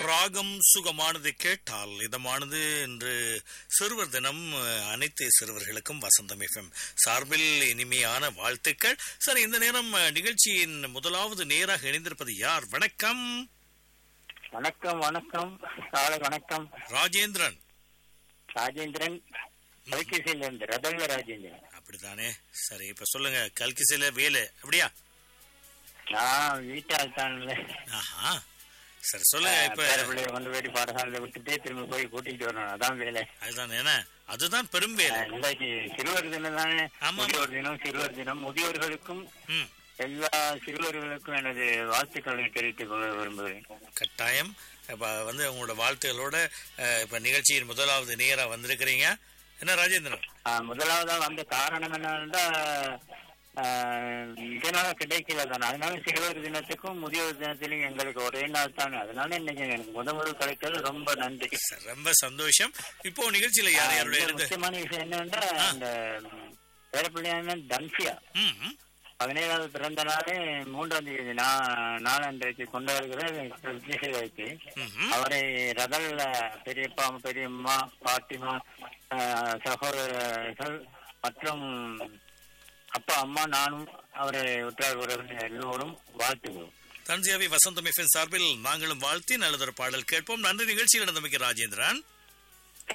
ராகம் சுகமானது கேட்டால் இதமானது என்று சிறுவர் தினம் அஹ், அனைத்து சிறுவர்களுக்கும் வசந்தம் எஃப்எம் சார்பில் இனிமையான வாழ்த்துக்கள் சரி இந்த நேரம் அஹ், நிகழ்ச்சியின் முதலாவது நேராக இணைந்திருப்பது யார் வணக்கம் வணக்கம் வணக்கம் காலை வணக்கம் ராஜேந்திரன் ராஜேந்திரன் தொலைபேசியில் இருந்து ரதங்க ராஜேந்திரன் அப்படித்தானே சரி இப்ப சொல்லுங்க கல்கிசில வேலை அப்படியா நான் வீட்டால் தான் ஆஹா சரி சொல்லுங்க இப்ப பேரப்பிள்ளைய கொண்டு போய் பாடசாலையில விட்டுட்டே திரும்ப போய் கூட்டிட்டு வரணும் அதான் வேலை அதுதான் என்ன அதுதான் பெரும் வேலை அஹ் இன்றைக்கு சிறுவர் தினம் தானே ஆமா. முதியோர் தினம் சிறுவர் தினம் முதியோர்களுக்கும் ம் எல்லா சிறுவர்களுக்கும் எனது வாழ்த்துக்களை தெரிவித்துக் கொள்ள விரும்புகிறேன் கட்டாயம் இப்ப வந்து உங்களோட வாழ்த்துகளோட அஹ், இப்ப நிகழ்ச்சியின் முதலாவது நேரா வந்திருக்கிறீங்க என்ன ராஜேந்திரன் ஆஹ் முதலாவதா வந்த காரணம் என்னன்னா ஆஹ் இதனால கிடைக்கல தானே அதனால சிறுவர் தினத்துக்கும் முதியோர் தினத்திலும் எங்களுக்கு ஒரே நாள் தானே அதனால இன்னைக்கு எனக்கு முத முதல் கிடைக்கிறது ரொம்ப நன்றி சரி, ரொம்ப சந்தோஷம் இப்போ நிகழ்ச்சியில யார் ஆஹ் யாருடைய இதுல இருந்து முக்கியமான விஷயம் என்னன்னா இந்த பேரப்பிள்ளையான தன்சியா ம், ம். பதினேழாவது பிறந்த நாளே மூன்றாம் தேதி நா- நாளன்றைக்கு கொண்டாடுகிற விஜய் வைத்து ம், ம். அவரை ரதல்ல பெரியப்பா பெரியம்மா பாட்டிமா ஆஹ் சகோதரர்கள் மற்றும் அப்பா அம்மா நானும் அவரை உற்றார் உறவினர் எல்லோரும் வாழ்த்துகிறோம் தன்சியாவி வசந்தம் எஃப்எம் சார்பில் நாங்களும் வாழ்த்தி நல்லதொரு பாடல் கேட்போம் நன்றி நிகழ்ச்சியில் நடந்தமைக்கு ராஜேந்திரன்